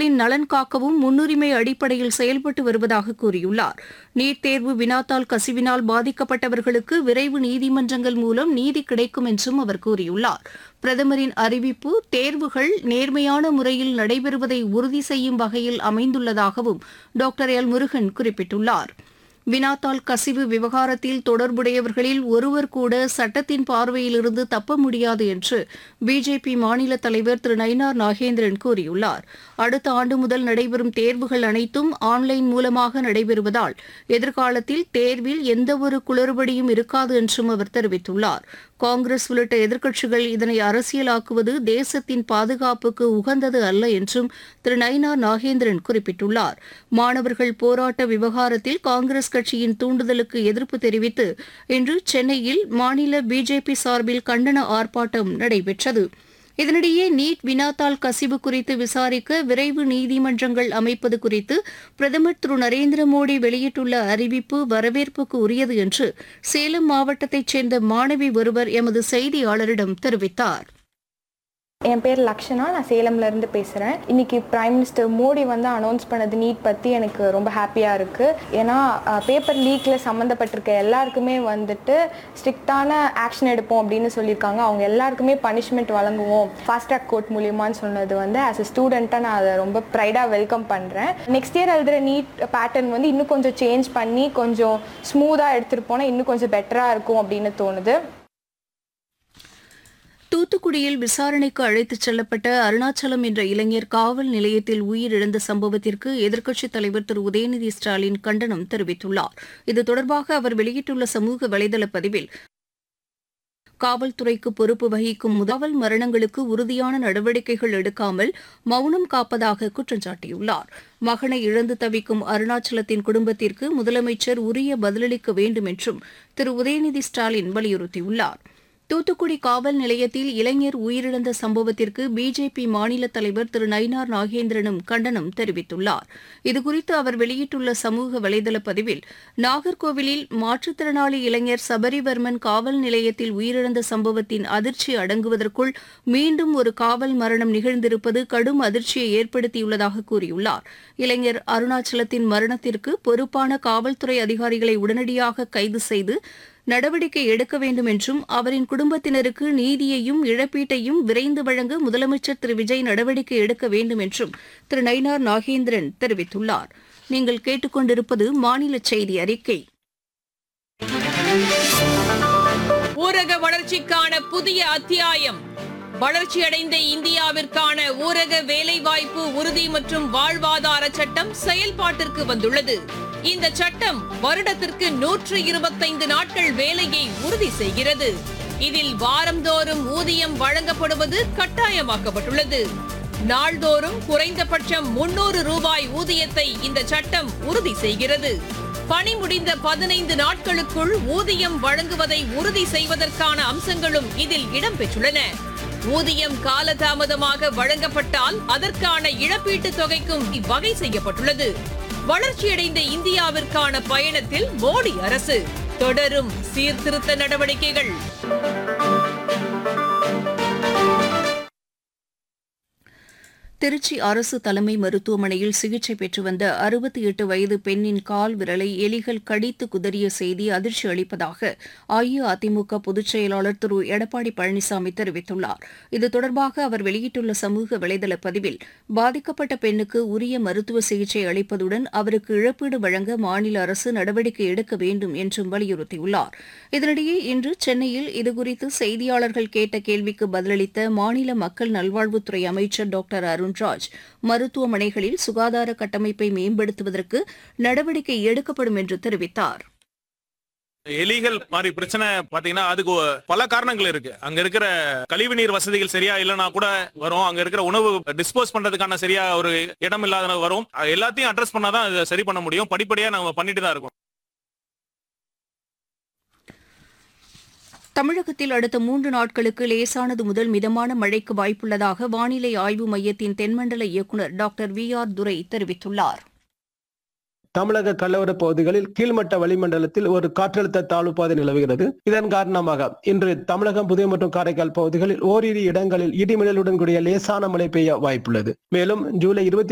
மாணவர்களின் நலன் காக்கவும் முன்னுரிமை அடிப்படையில் செயல்பட்டு வருவதாக கூறியுள்ளார் நீட் தேர்வு வினாத்தாள் கசிவினால் பாதிக்கப்பட்டவர்களுக்கு விரைவு நீதிமன்றங்கள் மூலம் நீதி கிடைக்கும் என்றும் அவர் கூறியுள்ளார் பிரதமரின் அறிவிப்பு தேர்வுகள் நேர்மையான முறையில் நடைபெறுவதை உறுதி செய்யும் வகையில் அமைந்துள்ளதாகவும் டாக்டர் எல் முருகன் குறிப்பிட்டுள்ளார் வினாத்தாள் கசிவு விவகாரத்தில் தொடர்புடையவர்களில் ஒருவர் கூட சட்டத்தின் பார்வையிலிருந்து தப்ப முடியாது என்று பிஜேபி மாநில தலைவர் திரு நயினார் நாகேந்திரன் கூறியுள்ளார் அடுத்த ஆண்டு முதல் நடைபெறும் தேர்வுகள் அனைத்தும் ஆன்லைன் மூலமாக நடைபெறுவதால் எதிர்காலத்தில் தேர்வில் எந்தவொரு குளறுபடியும் இருக்காது என்றும் அவர் தெரிவித்துள்ளார் காங்கிரஸ் உள்ளிட்ட எதிர்க்கட்சிகள் இதனை அரசியலாக்குவது தேசத்தின் பாதுகாப்புக்கு உகந்தது அல்ல என்றும் திரு நயினார் நாகேந்திரன் குறிப்பிட்டுள்ளார் மாணவர்கள் போராட்ட விவகாரத்தில் காங்கிரஸ் கட்சியின் தூண்டுதலுக்கு எதிர்ப்பு தெரிவித்து இன்று சென்னையில் மாநில பிஜேபி சார்பில் கண்டன ஆர்ப்பாட்டம் நடைபெற்றது இதனிடையே நீட் வினாத்தாள் கசிவு குறித்து விசாரிக்க விரைவு நீதிமன்றங்கள் அமைப்பது குறித்து பிரதமர் திரு நரேந்திர மோடி வெளியிட்டுள்ள அறிவிப்பு வரவேற்புக்கு உரியது என்று சேலம் மாவட்டத்தைச் சேர்ந்த மாணவி ஒருவர் எமது செய்தியாளரிடம் தெரிவித்தார் என் பேர் லக்ஷனா நான் சேலம்ல இருந்து பேசுகிறேன் இன்னைக்கு பிரைம் மினிஸ்டர் மோடி வந்து அனௌன்ஸ் பண்ணது நீட் பற்றி எனக்கு ரொம்ப ஹாப்பியாக இருக்குது ஏன்னா பேப்பர் லீக்கில் சம்மந்தப்பட்டிருக்க எல்லாருக்குமே வந்துட்டு ஸ்ட்ரிக்டான ஆக்ஷன் எடுப்போம் அப்படின்னு சொல்லியிருக்காங்க அவங்க எல்லாருக்குமே பனிஷ்மெண்ட் வழங்குவோம் ஃபாஸ்ட் ட்ராக் கோர்ட் மூலியமான்னு சொன்னது வந்து ஆஸ் அ ஸ்டூடெண்ட்டாக நான் அதை ரொம்ப ப்ரைடாக வெல்கம் பண்ணுறேன் நெக்ஸ்ட் இயர் எழுதுகிற நீட் பேட்டர்ன் வந்து இன்னும் கொஞ்சம் சேஞ்ச் பண்ணி கொஞ்சம் ஸ்மூத்தாக எடுத்துகிட்டு போனால் இன்னும் கொஞ்சம் பெட்டராக இருக்கும் அப்படின்னு தோணுது தூத்துக்குடியில் விசாரணைக்கு அழைத்துச் செல்லப்பட்ட அருணாச்சலம் என்ற இளைஞர் காவல் நிலையத்தில் உயிரிழந்த சம்பவத்திற்கு எதிர்க்கட்சித் தலைவர் திரு உதயநிதி ஸ்டாலின் கண்டனம் தெரிவித்துள்ளார் இது தொடர்பாக அவர் வெளியிட்டுள்ள சமூக வலைதள பதிவில் காவல்துறைக்கு பொறுப்பு வகிக்கும் முதல் மரணங்களுக்கு உறுதியான நடவடிக்கைகள் எடுக்காமல் மௌனம் காப்பதாக குற்றம் சாட்டியுள்ளார் மகனை இழந்து தவிக்கும் அருணாச்சலத்தின் குடும்பத்திற்கு முதலமைச்சர் உரிய பதிலளிக்க வேண்டும் என்றும் திரு உதயநிதி ஸ்டாலின் வலியுறுத்தியுள்ளார் தூத்துக்குடி காவல் நிலையத்தில் இளைஞர் உயிரிழந்த சம்பவத்திற்கு பிஜேபி மாநில தலைவர் திரு நயினார் நாகேந்திரனும் கண்டனம் தெரிவித்துள்ளார் இதுகுறித்து அவர் வெளியிட்டுள்ள சமூக வலைதள பதிவில் நாகர்கோவிலில் மாற்றுத்திறனாளி இளைஞர் சபரிவர்மன் காவல் நிலையத்தில் உயிரிழந்த சம்பவத்தின் அதிர்ச்சி அடங்குவதற்குள் மீண்டும் ஒரு காவல் மரணம் நிகழ்ந்திருப்பது கடும் அதிர்ச்சியை ஏற்படுத்தியுள்ளதாக கூறியுள்ளார் இளைஞர் அருணாச்சலத்தின் மரணத்திற்கு பொறுப்பான காவல்துறை அதிகாரிகளை உடனடியாக கைது செய்து நடவடிக்கை எடுக்க வேண்டும் என்றும் அவரின் குடும்பத்தினருக்கு நீதியையும் இழப்பீட்டையும் விரைந்து வழங்க முதலமைச்சர் திரு விஜய் நடவடிக்கை எடுக்க வேண்டும் என்றும் திரு நயினார் நாகேந்திரன் தெரிவித்துள்ளார் நீங்கள் கேட்டுக்கொண்டிருப்பது மாநில செய்தி அறிக்கை ஊரக வளர்ச்சிக்கான புதிய அத்தியாயம் வளர்ச்சியடைந்த இந்தியாவிற்கான ஊரக வேலைவாய்ப்பு உறுதி மற்றும் வாழ்வாதார சட்டம் செயல்பாட்டிற்கு வந்துள்ளது இந்த சட்டம் வருடத்திற்கு நூற்று இருபத்தைந்து நாட்கள் வேலையை உறுதி செய்கிறது இதில் வாரந்தோறும் ஊதியம் வழங்கப்படுவது கட்டாயமாக்கப்பட்டுள்ளது நாள்தோறும் குறைந்தபட்சம் முன்னூறு ரூபாய் ஊதியத்தை இந்த சட்டம் உறுதி செய்கிறது பணி முடிந்த பதினைந்து நாட்களுக்குள் ஊதியம் வழங்குவதை உறுதி செய்வதற்கான அம்சங்களும் இதில் இடம்பெற்றுள்ளன ஊதியம் காலதாமதமாக வழங்கப்பட்டால் அதற்கான இழப்பீட்டுத் தொகைக்கும் வகை செய்யப்பட்டுள்ளது வளர்ச்சியடைந்த இந்தியாவிற்கான பயணத்தில் மோடி அரசு தொடரும் சீர்திருத்த நடவடிக்கைகள் திருச்சி அரசு தலைமை மருத்துவமனையில் சிகிச்சை பெற்று வந்த அறுபத்தி எட்டு வயது பெண்ணின் கால் விரலை எலிகள் கடித்து குதறிய செய்தி அதிர்ச்சி அளிப்பதாக அஇஅதிமுக பொதுச் செயலாளர் திரு எடப்பாடி பழனிசாமி தெரிவித்துள்ளார் இது தொடர்பாக அவர் வெளியிட்டுள்ள சமூக வலைதள பதிவில் பாதிக்கப்பட்ட பெண்ணுக்கு உரிய மருத்துவ சிகிச்சை அளிப்பதுடன் அவருக்கு இழப்பீடு வழங்க மாநில அரசு நடவடிக்கை எடுக்க வேண்டும் என்றும் வலியுறுத்தியுள்ளார் இதனிடையே இன்று சென்னையில் இதுகுறித்து செய்தியாளர்கள் கேட்ட கேள்விக்கு பதிலளித்த மாநில மக்கள் நல்வாழ்வுத்துறை அமைச்சர் டாக்டர் அருண்ராஜ் மருத்துவமனைகளில் சுகாதார கட்டமைப்பை மேம்படுத்துவதற்கு நடவடிக்கை எடுக்கப்படும் என்று தெரிவித்தார் எலிகள் மாதிரி பிரச்சனை பாத்தீங்கன்னா அதுக்கு பல காரணங்கள் இருக்கு அங்க இருக்கிற கழிவு நீர் வசதிகள் சரியா இல்லைன்னா கூட வரும் அங்க இருக்கிற உணவு டிஸ்போஸ் பண்றதுக்கான சரியா ஒரு இடம் இல்லாத வரும் எல்லாத்தையும் அட்ரஸ் பண்ணாதான் இதை சரி பண்ண முடியும் படிப்படியா நம்ம பண்ணிட்டு தான் இருக்கோம் தமிழகத்தில் அடுத்த மூன்று நாட்களுக்கு லேசானது முதல் மிதமான மழைக்கு வாய்ப்புள்ளதாக வானிலை ஆய்வு மையத்தின் தென்மண்டல இயக்குநர் டாக்டர் வி ஆர் துரை தெரிவித்துள்ளார் தமிழக கடலோர பகுதிகளில் கீழ்மட்ட வளிமண்டலத்தில் ஒரு காற்றழுத்த தாழ்வு பாதை நிலவுகிறது இதன் காரணமாக இன்று தமிழகம் புதுவை மற்றும் காரைக்கால் பகுதிகளில் ஓரிரு இடங்களில் இடிமின்னலுடன் கூடிய லேசான மழை பெய்ய வாய்ப்புள்ளது மேலும் ஜூலை இருபத்தி